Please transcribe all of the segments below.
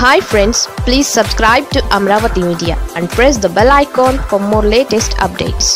hi friends please subscribe to Amaravati media and press the bell icon for more latest updates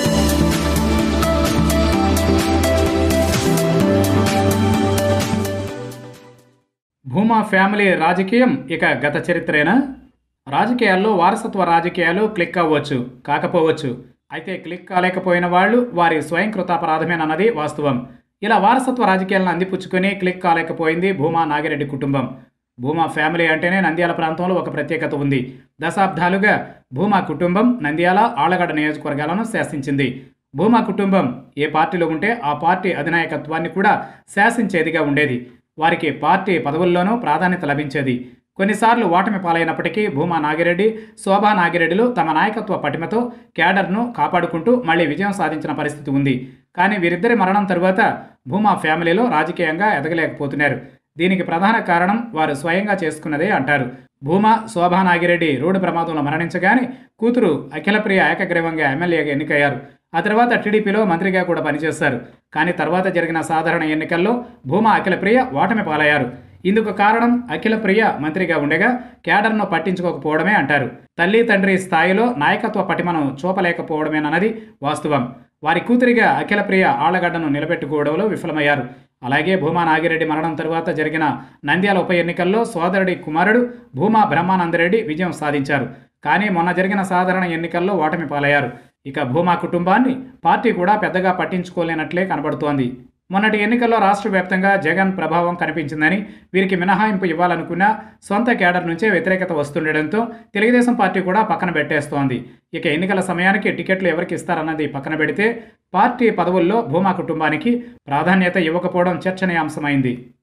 Bhuma family రాజకీయం ఇక గత చరిత్రేనా రాజకీయాల్లో వారసత్వ రాజకీయాలు క్లిక్ అవ్వచ్చు కాకపోవచ్చు అయితే క్లిక్ కాలేకపోయిన వాళ్ళు వారి స్వయం కృతాపరాధమేనన్నది వాస్తవం ఇలా వారసత్వ రాజకీయాలను అందిపుచ్చుకొని క్లిక్ కాలేకపోయింది భూమా నాగిరెడ్డి కుటుంబం భూమా ఫ్యామిలీ అంటేనే నంద్యాల ప్రాంతంలో ఒక ప్రత్యేకత ఉంది దశాబ్దాలుగా భూమా కుటుంబం నంద్యాల ఆళ్లగడ్డ నియోజకవర్గాలను శాసించింది భూమా కుటుంబం ఏ పార్టీలో ఉంటే ఆ పార్టీ అధినాయకత్వాన్ని కూడా శాసించేదిగా ఉండేది వారికి పార్టీ పదవుల్లోనూ ప్రాధాన్యత లభించేది కొన్నిసార్లు ఓటమి పాలైనప్పటికీ భూమా నాగిరెడ్డి శోభా నాగిరెడ్డిలు తమ నాయకత్వ పటిమతో క్యాడర్ను కాపాడుకుంటూ మళ్ళీ విజయం సాధించిన పరిస్థితి ఉంది కానీ వీరిద్దరి మరణం తరువాత భూమా ఫ్యామిలీలో రాజకీయంగా ఎదగలేకపోతున్నారు దీనికి ప్రధాన కారణం వారు స్వయంగా చేసుకున్నదే అంటారు భూమా శోభా నాగిరెడ్డి రోడ్డు ప్రమాదంలో మరణించగానే కూతురు అఖిలప్రియ ఏకగ్రీవంగా ఎమ్మెల్యేగా ఎన్నికయ్యారు ఆ తర్వాత టీడీపీలో మంత్రిగా కూడా పనిచేశారు కానీ తర్వాత జరిగిన సాధారణ ఎన్నికల్లో భూమా అఖిలప్రియ ఓటమి పాలయ్యారు ఇందుకు కారణం అఖిలప్రియ మంత్రిగా ఉండగా క్యాడర్ను పట్టించుకోకపోవడమే అంటారు తల్లి తండ్రి స్థాయిలో నాయకత్వ పటిమను చూపలేకపోవడమేనన్నది వాస్తవం వారి కూతురిగా అఖిలప్రియ ఆళ్లగడ్డను నిలబెట్టుకోవడంలో విఫలమయ్యారు అలాగే భూమా నాగిరెడ్డి మరణం తరువాత జరిగిన నంద్యాల ఉప ఎన్నికల్లో సోదరుడి కుమారుడు భూమా బ్రహ్మానందరెడ్డి విజయం సాధించారు కానీ మొన్న జరిగిన సాధారణ ఎన్నికల్లో ఓటమి పాలయ్యారు ఇక భూమా కుటుంబాన్ని పార్టీ కూడా పెద్దగా పట్టించుకోలేనట్లే కనబడుతోంది మొన్నటి ఎన్నికల్లో రాష్ట్ర వ్యాప్తంగా జగన్ ప్రభావం కనిపించిందని వీరికి మినహాయింపు ఇవ్వాలనుకున్న సొంత కేడర్ నుంచే వ్యతిరేకత వస్తుండటంతో తెలుగుదేశం పార్టీ కూడా పక్కన పెట్టేస్తోంది ఇక ఎన్నికల సమయానికి టికెట్లు ఎవరికి ఇస్తారన్నది పక్కన పెడితే పార్టీ పదవుల్లో భూమా కుటుంబానికి ప్రాధాన్యత ఇవ్వకపోవడం చర్చనీయాంశమైంది